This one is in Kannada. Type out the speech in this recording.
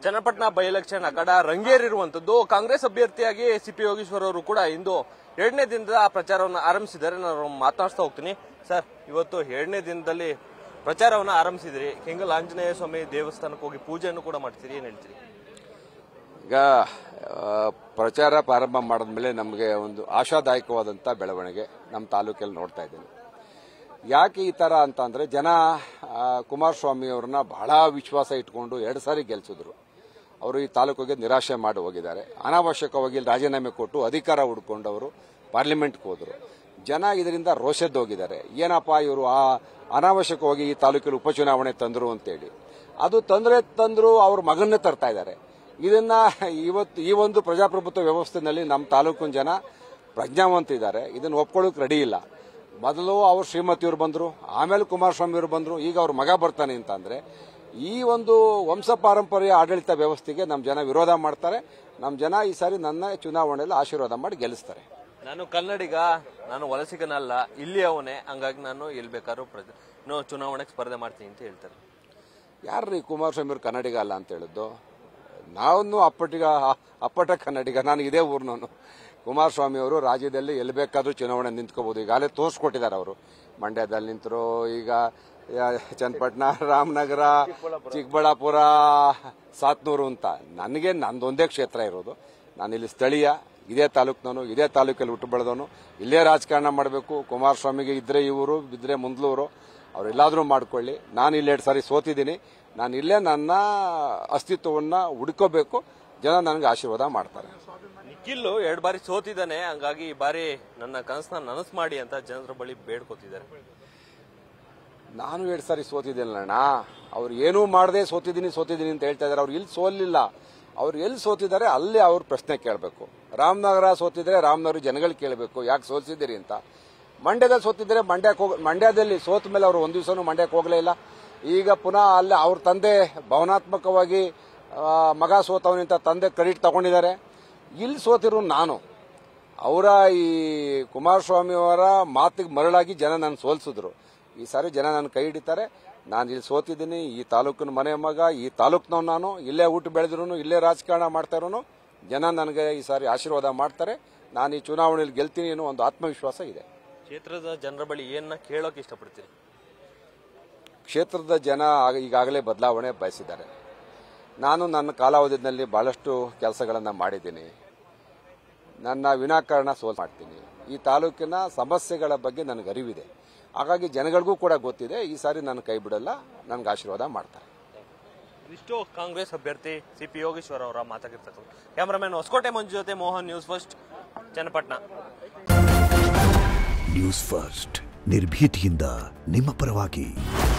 ಚನ್ನಪಟ್ಟಣ ಬೈ ಎಲೆಕ್ಷನ್ ಅಖಾಡ ರಂಗೇರಿರುವಂತದ್ದು ಕಾಂಗ್ರೆಸ್ ಅಭ್ಯರ್ಥಿಯಾಗಿ ಸಿಪಿ ಯೋಗೇಶ್ವರ್ ಅವರು ಕೂಡ ಇಂದು ಎರಡನೇ ದಿನದ ಪ್ರಚಾರವನ್ನು ಆರಂಭಿಸಿದ್ದಾರೆ ನಾನು ಮಾತನಾಡ್ತಾ ಹೋಗ್ತೀನಿ ಸರ್ ಇವತ್ತು ಎರಡನೇ ದಿನದಲ್ಲಿ ಪ್ರಚಾರವನ್ನು ಆರಂಭಿಸಿದ್ರಿ ಕೆಂಗಲ್ ಆಂಜನೇಯ ಸ್ವಾಮಿ ದೇವಸ್ಥಾನಕ್ಕೆ ಹೋಗಿ ಪೂಜೆಯನ್ನು ಕೂಡ ಮಾಡ್ತೀರಿ ಏನ್ ಹೇಳ್ತೀರಿ ಈಗ ಆ, ಪ್ರಚಾರ ಪ್ರಾರಂಭ ಮಾಡಿದ್ಮೇಲೆ ನಮಗೆ ಒಂದು ಆಶಾದಾಯಕವಾದಂಥ ಬೆಳವಣಿಗೆ ನಮ್ಮ ತಾಲೂಕಲ್ಲಿ ನೋಡ್ತಾ ಇದ್ದೀನಿ ಯಾಕೆ ಈ ಥರ ಅಂತ ಅಂದರೆ ಜನ ಆ, ಕುಮಾರಸ್ವಾಮಿ ಅವ್ರನ್ನ ಬಹಳ ವಿಶ್ವಾಸ ಇಟ್ಕೊಂಡು ಎರಡು ಸಾರಿ ಗೆಲ್ಸಿದ್ರು ಅವರು ಈ ತಾಲೂಕಿಗೆ ನಿರಾಶೆ ಮಾಡಿ ಹೋಗಿದ್ದಾರೆ ಅನಾವಶ್ಯಕವಾಗಿ ಇಲ್ಲಿ ರಾಜೀನಾಮೆ ಕೊಟ್ಟು ಅಧಿಕಾರ ಹುಡ್ಕೊಂಡು ಅವರು ಪಾರ್ಲಿಮೆಂಟ್ಗೆ ಹೋದರು ಜನ ಇದರಿಂದ ರೋಷದ್ದೋಗಿದ್ದಾರೆ ಏನಪ್ಪ ಇವರು ಆ ಅನಾವಶ್ಯಕವಾಗಿ ಈ ತಾಲೂಕಲ್ಲಿ ಉಪಚುನಾವಣೆ ತಂದರು ಅಂತೇಳಿ ಅದು ತೊಂದರೆ ತಂದ್ರು ಅವ್ರ ಮಗನ್ನೇ ತರ್ತಾ ಇದ್ದಾರೆ ಇದನ್ನ ಇವತ್ತು ಈ ಒಂದು ಪ್ರಜಾಪ್ರಭುತ್ವ ವ್ಯವಸ್ಥೆನಲ್ಲಿ ನಮ್ಮ ತಾಲೂಕಿನ ಜನ ಪ್ರಜ್ಞಾವಂತ ಇದ್ದಾರೆ ಇದನ್ನು ಒಪ್ಕೊಳ್ಳೋಕೆ ರೆಡಿ ಇಲ್ಲ ಮೊದಲು ಅವ್ರ ಶ್ರೀಮತಿಯವರು ಬಂದರು ಆಮೇಲೆ ಕುಮಾರಸ್ವಾಮಿ ಅವರು ಬಂದರು ಈಗ ಅವ್ರ ಮಗ ಬರ್ತಾನೆ ಅಂತ ಅಂದ್ರೆ ಈ ಒಂದು ವಂಶ ಪಾರಂಪರ್ಯ ಆಡಳಿತ ವ್ಯವಸ್ಥೆಗೆ ನಮ್ಮ ಜನ ವಿರೋಧ ಮಾಡ್ತಾರೆ ನಮ್ಮ ಜನ ಈ ಸಾರಿ ನನ್ನ ಚುನಾವಣೆಯಲ್ಲಿ ಆಶೀರ್ವಾದ ಮಾಡಿ ಗೆಲ್ಲಿಸ್ತಾರೆ ನಾನು ಕನ್ನಡಿಗ ನಾನು ವಲಸಿಗನಲ್ಲ ಇಲ್ಲಿ ಅವನೇ ಹಂಗಾಗಿ ನಾನು ಎಲ್ಲಿ ಬೇಕಾದ್ರೂ ಪ್ರಜ ನೋ ಚುನಾವಣೆಗೆ ಸ್ಪರ್ಧೆ ಮಾಡ್ತೀನಿ ಅಂತ ಹೇಳ್ತಾರೆ ಯಾರ್ರೀ ಕುಮಾರಸ್ವಾಮಿ ಅವರು ಕನ್ನಡಿಗ ಅಲ್ಲ ಅಂತ ಹೇಳಿದ್ದು ನಾನು ಅಪ್ಪಟಿಗ ಅಪ್ಪಟ ಕನ್ನಡಿಗ ನಾನು ಇದೇ ಊರ್ನವನು ಕುಮಾರಸ್ವಾಮಿ ಅವರು ರಾಜ್ಯದಲ್ಲಿ ಎಲ್ಲಿ ಬೇಕಾದ್ರೂ ಚುನಾವಣೆ ನಿಂತ್ಕೋಬಹುದು ಈಗಾಗಲೇ ತೋರಿಸ್ಕೊಟ್ಟಿದ್ದಾರೆ ಅವರು ಮಂಡ್ಯದಲ್ಲಿ ನಿಂತರು ಈಗ ಯಾ- ಚನ್ನಪಟ್ಟಣ ರಾಮನಗರ ಚಿಕ್ಕಬಳ್ಳಾಪುರ ಸಾತ್ನೂರು ಅಂತ ನನಗೆ ನಂದೊಂದೇ ಕ್ಷೇತ್ರ ಇರೋದು ನಾನು ಇಲ್ಲಿ ಸ್ಥಳೀಯ ಇದೇ ತಾಲೂಕ್ನವನು ಇದೇ ತಾಲೂಕಲ್ಲಿ ಹುಟ್ಟು ಬೆಳೆದವನು ಇಲ್ಲೇ ರಾಜಕಾರಣ ಮಾಡಬೇಕು ಕುಮಾರಸ್ವಾಮಿಗೆ ಇದ್ರೆ ಇವರು ಇದ್ರೆ ಮುಂದ್ಲೂರು ಅವರೆಲ್ಲಾದರೂ ಮಾಡ್ಕೊಳ್ಳಿ ನಾನು ಇಲ್ಲಿ ಎರಡು ಸಾರಿ ಸೋತಿದ್ದೀನಿ ನಾನು ಇಲ್ಲೇ ನನ್ನ ಅಸ್ತಿತ್ವವನ್ನು ಹುಡ್ಕೋಬೇಕು ಜನ ನನಗೆ ಆಶೀರ್ವಾದ ಮಾಡ್ತಾರೆ ನಿಖಿಲ್ ಎರಡು ಬಾರಿ ಸೋತಿದ್ದಾನೆ ಹಂಗಾಗಿ ಈ ಬಾರಿ ನನ್ನ ಕನಸನ್ನ ನನಸು ಮಾಡಿ ಅಂತ ಜನರ ಬಳಿ ಬೇಡ್ಕೋತಿದ್ದಾರೆ ನಾನು ಎರಡು ಸಾರಿ ಸೋತಿದ್ದೀನಣ್ಣ ಅವ್ರು ಏನೂ ಮಾಡದೆ ಸೋತಿದ್ದೀನಿ ಸೋತಿದ್ದೀನಿ ಅಂತ ಹೇಳ್ತಾ ಇದ್ದಾರೆ ಅವ್ರು ಇಲ್ಲಿ ಸೋಲಿಲ್ಲ ಅವ್ರು ಎಲ್ಲಿ ಸೋತಿದ್ದಾರೆ ಅಲ್ಲಿ ಅವ್ರು ಪ್ರಶ್ನೆ ಕೇಳಬೇಕು ರಾಮನಗರ ಸೋತಿದ್ರೆ ರಾಮನಗರ ಜನಗಳು ಕೇಳಬೇಕು ಯಾಕೆ ಸೋಲ್ಸಿದ್ದೀರಿ ಅಂತ ಮಂಡ್ಯದಲ್ಲಿ ಸೋತಿದ್ರೆ ಮಂಡ್ಯಕ್ಕೆ ಹೋಗ ಮಂಡ್ಯದಲ್ಲಿ ಸೋತ ಮೇಲೆ ಅವರು ಒಂದು ದಿವಸನೂ ಮಂಡ್ಯಕ್ಕೆ ಹೋಗಲೇ ಇಲ್ಲ ಈಗ ಪುನಃ ಅಲ್ಲಿ ಅವ್ರ ತಂದೆ ಭಾವನಾತ್ಮಕವಾಗಿ ಆ, ಮಗ ಸೋತವನಿಂತ ತಂದೆ ಕ್ರೆಡಿಟ್ ತಗೊಂಡಿದ್ದಾರೆ ಇಲ್ಲಿ ಸೋತಿರೋ ನಾನು ಅವರ ಈ ಕುಮಾರಸ್ವಾಮಿ ಅವರ ಮಾತಿಗೆ ಮರಳಾಗಿ ಜನ ನನ್ನ ಸೋಲ್ಸಿದ್ರು ಈ ಸಾರಿ ಜನ ನನ್ನ ಕೈ ಹಿಡಿತಾರೆ ನಾನು ಇಲ್ಲಿ ಸೋತಿದ್ದೀನಿ ಈ ತಾಲೂಕಿನ ಮನೆ ಮಗ ಈ ತಾಲೂಕ್ನವ್ ನಾನು ಇಲ್ಲೇ ಊಟ ಬೆಳೆದ್ರು ಇಲ್ಲೇ ರಾಜಕಾರಣ ಮಾಡ್ತಾ ಇರೋನು ಜನ ನನಗೆ ಈ ಸಾರಿ ಆಶೀರ್ವಾದ ಮಾಡ್ತಾರೆ ನಾನು ಈ ಚುನಾವಣೆಯಲ್ಲಿ ಗೆಲ್ತೀನಿ ಅನ್ನೋ ಒಂದು ಆತ್ಮವಿಶ್ವಾಸ ಇದೆ ಕ್ಷೇತ್ರದ ಜನರ ಬಳಿ ಏನ ಕೇಳೋಕೆ ಇಷ್ಟಪಡ್ತೀರಿ ಕ್ಷೇತ್ರದ ಜನ ಆಗ- ಈಗಾಗಲೇ ಬದಲಾವಣೆ ಬಯಸಿದ್ದಾರೆ ನಾನು ನನ್ನ ಕಾಲಾವಧಿಯಲ್ಲಿ ಬಹಳಷ್ಟು ಕೆಲಸಗಳನ್ನು ಮಾಡಿದ್ದೀನಿ ನನ್ನ ವಿನಾಕಾರಣ ಸೋಲ್ ಮಾಡ್ತೀನಿ ಈ ತಾಲೂಕಿನ ಸಮಸ್ಯೆಗಳ ಬಗ್ಗೆ ನನಗೆ ಅರಿವಿದೆ ಹಾಗಾಗಿ ಜನಗಳಿಗೂ ಕೂಡ ಗೊತ್ತಿದೆ ಈ ಸಾರಿ ನಾನು ಕೈ ಬಿಡಲ್ಲ ನನಗೆ ಆಶೀರ್ವಾದ ಮಾಡ್ತಾರೆ ಇಷ್ಟು ಕಾಂಗ್ರೆಸ್ ಅಭ್ಯರ್ಥಿ ಸಿ ಪಿ ಯೋಗೇಶ್ವರ್ ಅವರ ಮಾತಾಗಿರ್ತಕ್ಕಂಥ ಕ್ಯಾಮರಾಮನ್ ಹೊಸಕೋಟೆ ಮಂಜು ಜೊತೆ Mohan News First Channapatna News First ನಿರ್ಭೀತಿಯಿಂದ ನಿಮ್ಮ ಪರವಾಗಿ